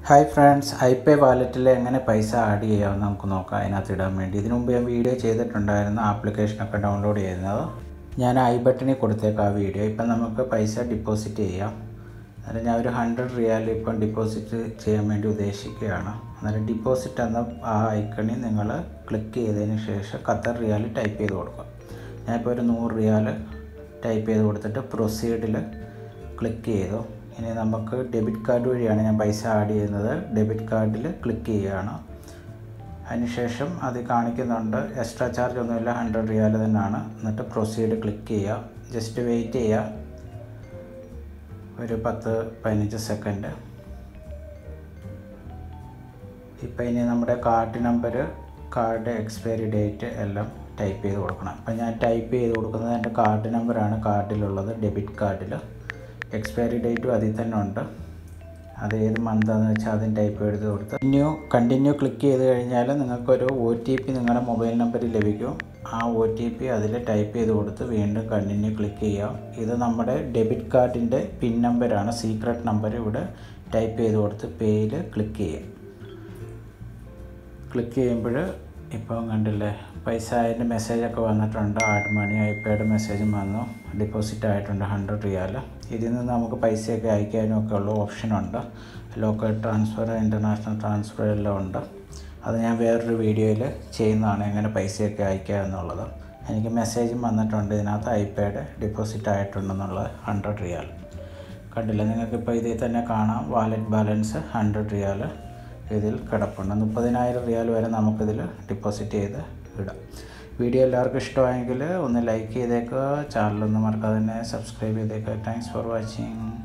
hi friends ഐപേ വാലറ്റിൽ എങ്ങനെ പൈസ ആഡ് ചെയ്യാമെന്ന് നമുക്ക് നോക്കാം അതിനകത്ത് ഇടാൻ വേണ്ടി ഇതിനു മുമ്പ് ഞാൻ വീഡിയോ ചെയ്തിട്ടുണ്ടായിരുന്നു ആപ്ലിക്കേഷനൊക്കെ ഡൗൺലോഡ് ചെയ്യുന്നത് ഞാൻ ഐ ബട്ടണിൽ കൊടുത്തേക്കാം ആ വീഡിയോ ഇപ്പം നമുക്ക് പൈസ ഡിപ്പോസിറ്റ് ചെയ്യാം അന്നേരം ഞാൻ ഒരു ഹൺഡ്രഡ് റിയാൽ ഇപ്പം ഡിപ്പോസിറ്റ് ചെയ്യാൻ വേണ്ടി ഉദ്ദേശിക്കുകയാണ് അന്നേരം ഡിപ്പോസിറ്റ് എന്ന ആ ഐക്കണിൽ നിങ്ങൾ ക്ലിക്ക് ചെയ്തതിന് ശേഷം ഖത്തർ റിയാൽ ടൈപ്പ് ചെയ്ത് കൊടുക്കുക ഞാനിപ്പോൾ ഒരു നൂറ് റിയാൽ ടൈപ്പ് ചെയ്ത് കൊടുത്തിട്ട് പ്രൊസീഡിൽ ക്ലിക്ക് ചെയ്തു ഇനി നമുക്ക് ഡെബിറ്റ് കാർഡ് വഴിയാണ് ഞാൻ പൈസ ആഡ് ചെയ്യുന്നത് ഡെബിറ്റ് കാർഡിൽ ക്ലിക്ക് ചെയ്യുകയാണ് അതിനുശേഷം അത് കാണിക്കുന്നുണ്ട് എക്സ്ട്രാ ചാർജ് ഒന്നുമില്ല ഹൺഡ്രഡ് റിയാൽ തന്നെയാണ് എന്നിട്ട് പ്രൊസീഡ് ക്ലിക്ക് ചെയ്യുക ജസ്റ്റ് വെയിറ്റ് ചെയ്യുക ഒരു പത്ത് പതിനഞ്ച് സെക്കൻഡ് ഇപ്പം ഇനി നമ്മുടെ card number card expiry date എല്ലാം ടൈപ്പ് ചെയ്ത് കൊടുക്കണം അപ്പം ഞാൻ ടൈപ്പ് ചെയ്ത് കൊടുക്കുന്നത് എൻ്റെ കാർഡ് നമ്പറാണ് കാർഡിലുള്ളത് ഡെബിറ്റ് കാർഡിൽ എക്സ്പയറി ഡേറ്റും അതിൽ തന്നെ ഉണ്ട് അത് ഏത് മന്താന്ന് വെച്ചാൽ അതും ടൈപ്പ് ചെയ്ത് കൊടുത്ത് കണ്ടിന്യൂ കണ്ടിന്യൂ ക്ലിക്ക് ചെയ്ത് കഴിഞ്ഞാൽ നിങ്ങൾക്കൊരു ഒ ടി പി നിങ്ങളുടെ മൊബൈൽ നമ്പറിൽ ലഭിക്കും ആ ഒ ടി പി അതിൽ ടൈപ്പ് ചെയ്ത് കൊടുത്ത് വീണ്ടും കണ്ടിന്യൂ ക്ലിക്ക് ചെയ്യാം ഇത് നമ്മുടെ ഡെബിറ്റ് കാർഡിൻ്റെ പിൻ നമ്പറാണ് സീക്രട്ട് നമ്പർ ഇവിടെ ടൈപ്പ് ചെയ്ത് കൊടുത്ത് പേയിൽ ക്ലിക്ക് ചെയ്യാം ക്ലിക്ക് ചെയ്യുമ്പോൾ ഇപ്പോൾ കണ്ടില്ലേ പൈസ അതിൻ്റെ മെസ്സേജൊക്കെ വന്നിട്ടുണ്ട് ആഡ് മണി ഐപാഡ് മെസ്സേജും വന്നു ഡിപ്പോസിറ്റ് ആയിട്ടുണ്ട് ഹൺഡ്രഡ് റിയാൽ ഇതിൽ നിന്ന് നമുക്ക് പൈസയൊക്കെ അയക്കാനും ഒക്കെ ഉള്ള ഓപ്ഷനുണ്ട് ലോക്കൽ ട്രാൻസ്ഫർ ഇൻ്റർനാഷണൽ ട്രാൻസ്ഫർ എല്ലാം ഉണ്ട് അത് ഞാൻ വേറൊരു വീഡിയോയിൽ ചെയ്യുന്നതാണ് എങ്ങനെ പൈസയൊക്കെ അയക്കുക എന്നുള്ളത് എനിക്ക് മെസ്സേജും വന്നിട്ടുണ്ട് ഇതിനകത്ത് ഐപാഡ് ഡിപ്പോസിറ്റ് ആയിട്ടുണ്ടെന്നുള്ളത് ഹൺഡ്രഡ് റിയാൽ കണ്ടില്ല നിങ്ങൾക്കിപ്പോൾ ഇതിൽ തന്നെ കാണാം വാലറ്റ് ബാലൻസ് ഹൺഡ്രഡ് റിയാൽ ഇതിൽ കിടപ്പുണ്ട് മുപ്പതിനായിരം റിയാൽ വരെ നമുക്കിതിൽ ഡിപ്പോസിറ്റ് ചെയ്ത് ഇടാം വീഡിയോ എല്ലാവർക്കും ഇഷ്ടമായെങ്കിൽ ഒന്ന് ലൈക്ക് ചെയ്തേക്കുക ചാനലൊന്ന് മറക്കാതെ തന്നെ സബ്സ്ക്രൈബ് ചെയ്തേക്കുക താങ്ക്സ് ഫോർ വാച്ചിങ്